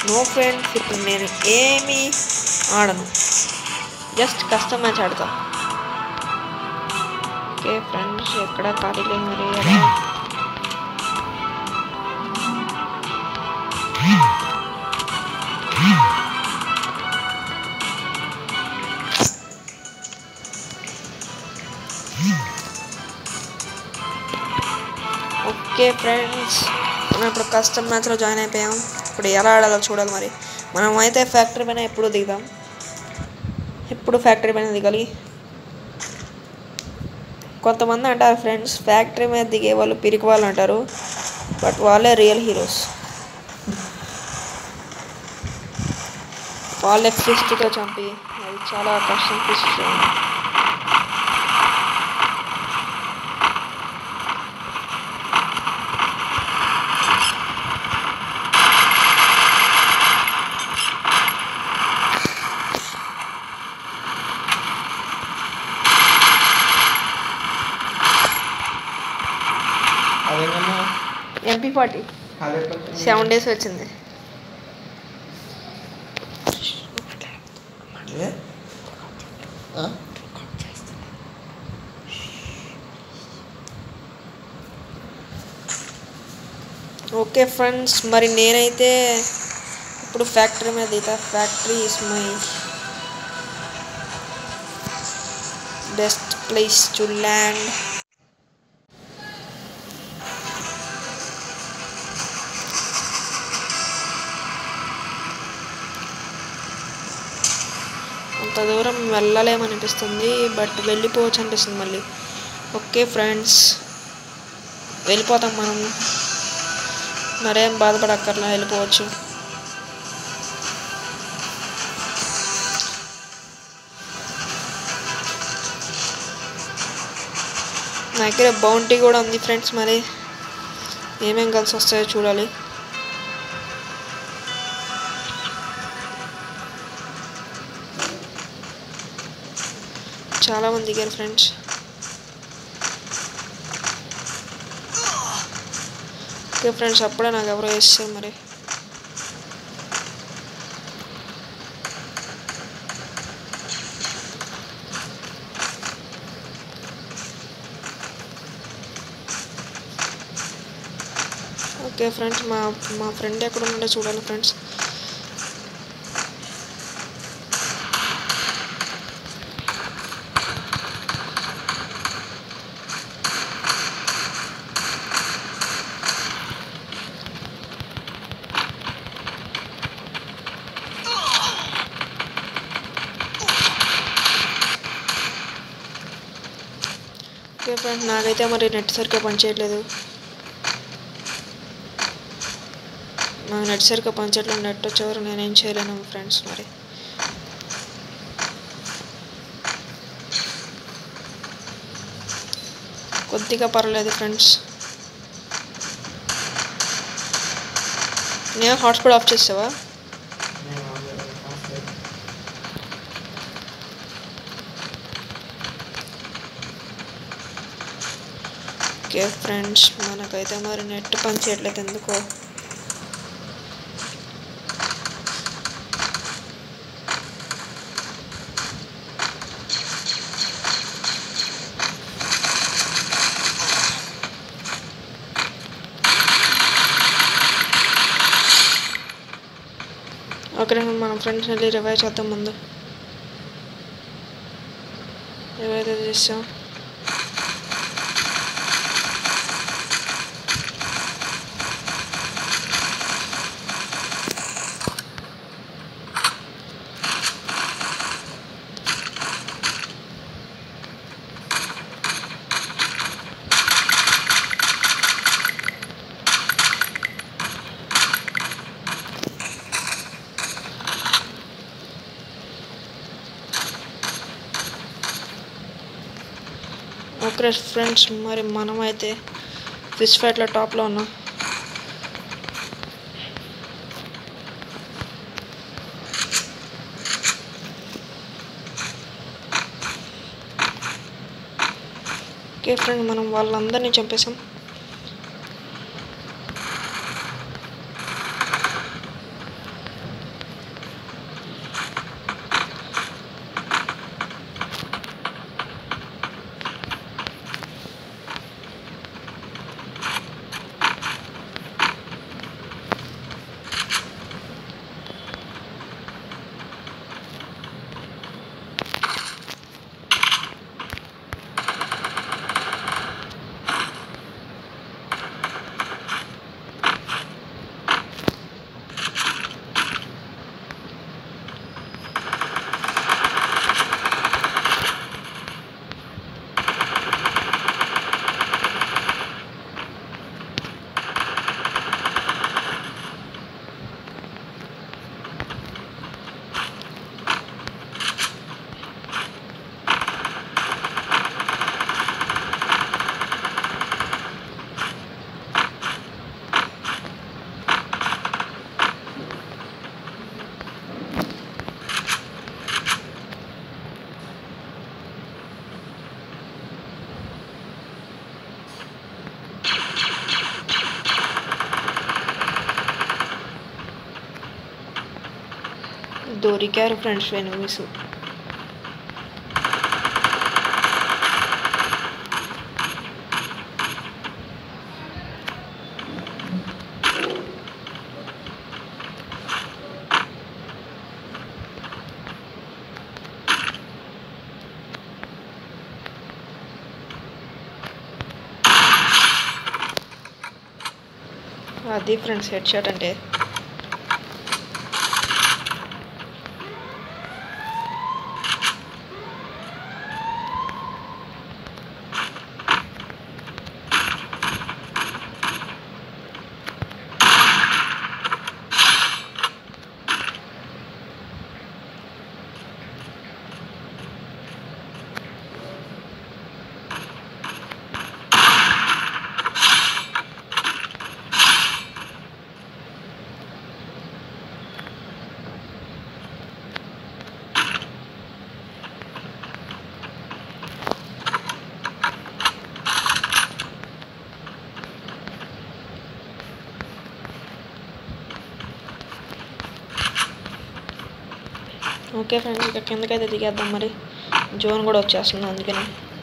No friends ఇప్పుడు నేను ఏమీ ఆడను జస్ట్ కస్టమ్ మ్యాచ్ ఆడతా ఓకే ఫ్రెండ్స్ ఎక్కడ ఖాళీ లేదు మరి ఎలా? ఓకే ఫ్రెండ్స్ మనం ఇప్పుడు కస్టమ్ మ్యాచ్లో జాయిన్ అయిపోయాం ఇప్పుడు ఎలా ఆడాలో చూడాలి మరి మనం అయితే ఫ్యాక్టరీ పైన ఎప్పుడు దిగుదాం ఎప్పుడు ఫ్యాక్టరీ పైన దిగాలి కొంతమంది అంటారు ఫ్రెండ్స్ ఫ్యాక్టరీ మీద దిగే వాళ్ళు పిరికి వాళ్ళు అంటారు బట్ వాళ్ళే రియల్ హీరోస్ వాళ్ళే ఫిస్ట్తో చంపి అది చాలా కష్టం ఫిస్ట్ అదేమన్నా ఎంపీ పార్టీ అదే సెవెన్ డేస్ వచ్చింది ఓకే ఫ్రెండ్స్ మరి నేనైతే ఇప్పుడు ఫ్యాక్టరీ మీద దిగుతా factory is my best place to land అంత దూరం వెళ్ళలేమనిపిస్తుంది బట్ వెళ్ళిపోవచ్చు అనిపిస్తుంది మళ్ళీ ఓకే ఫ్రెండ్స్ వెళ్ళిపోతాం మనం మరేం బాధపడక్కర్లా వెళ్ళిపోవచ్చు నా దగ్గర బౌంటీ కూడా ఉంది ఫ్రెండ్స్ మరి ఏమేం కలిసి వస్తాయో చూడాలి చాలా మంది దిగారు ఫ్రెండ్స్ ఓకే ఫ్రెండ్స్ అప్పుడే నాకు ఎవరో వేస్తారు మరి ఓకే ఫ్రెండ్స్ మా మా ఫ్రెండ్ ఎక్కడ ఉన్నాడో చూడాలి ఫ్రెండ్స్ ఓకే ఫ్రెండ్స్ నాకైతే మరి నెట్ సరిగ్గా పనిచేయట్లేదు నాకు నెట్ సరిగ్గా పనిచేయట్లేదు నెట్ వచ్చేవారు నేనేం చేయలేను ఫ్రెండ్స్ మరి కొద్దిగా పర్వాలేదు ఫ్రెండ్స్ నేను హాట్స్పాట్ ఆఫ్ చేసావా ఓకే ఫ్రెండ్స్ మనకైతే మరి నెట్ పని చేయట్లేదు ఎందుకో ఓకే మన ఫ్రెండ్స్ వెళ్ళి రివైవ్ చేద్దాం ముందు రివైవ్ అయితే చేసాం ఓకే ఫ్రెండ్స్ మరి మనమైతే ఫిష్ ఫైట్లో టాప్లో ఉన్నాం ఓకే ఫ్రెండ్ మనం వాళ్ళందరినీ చంపేసాం దొరికారు ఫ్రెండ్స్ ఎనిమిస్ అది ఫ్రెండ్స్ హెడ్ షాట్ అంటే ఓకే ఫ్రెండ్స్ ఇక కిందకైతే దిగేద్దాం మరి జోన్ కూడా వచ్చేస్తుంది అందుకని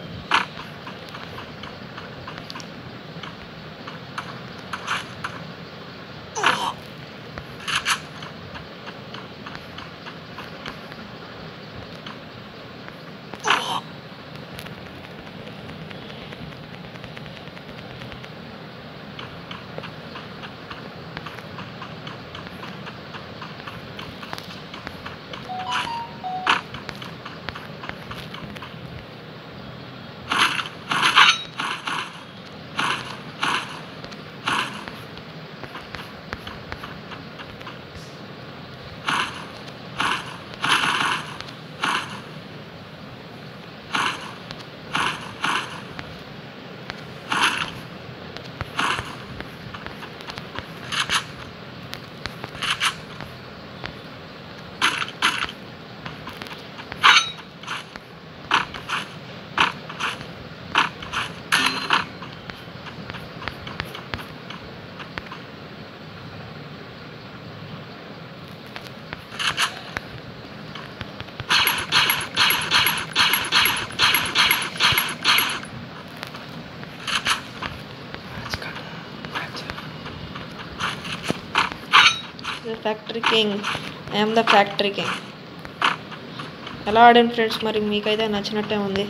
factory king I'm the factory king ఎలా ఆడాను ఫ్రెండ్స్ మరి మీకైతే నచ్చినట్టే ఉంది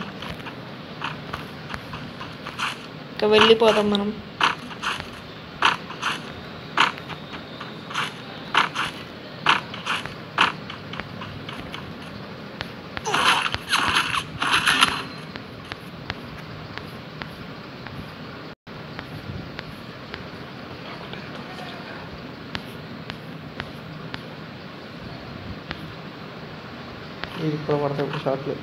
ఇంకా వెళ్ళిపోదాం మనం ఇది ఇప్పుడు పడతాయి ఇప్పుడు షార్ట్లు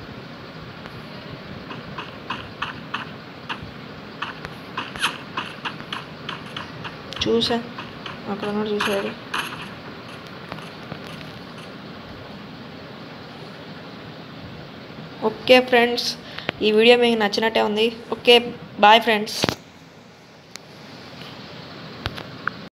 చూసా అక్కడ కూడా చూసాడు ఓకే ఫ్రెండ్స్ ఈ వీడియో మీకు నచ్చినట్టే ఉంది ఓకే బాయ్ ఫ్రెండ్స్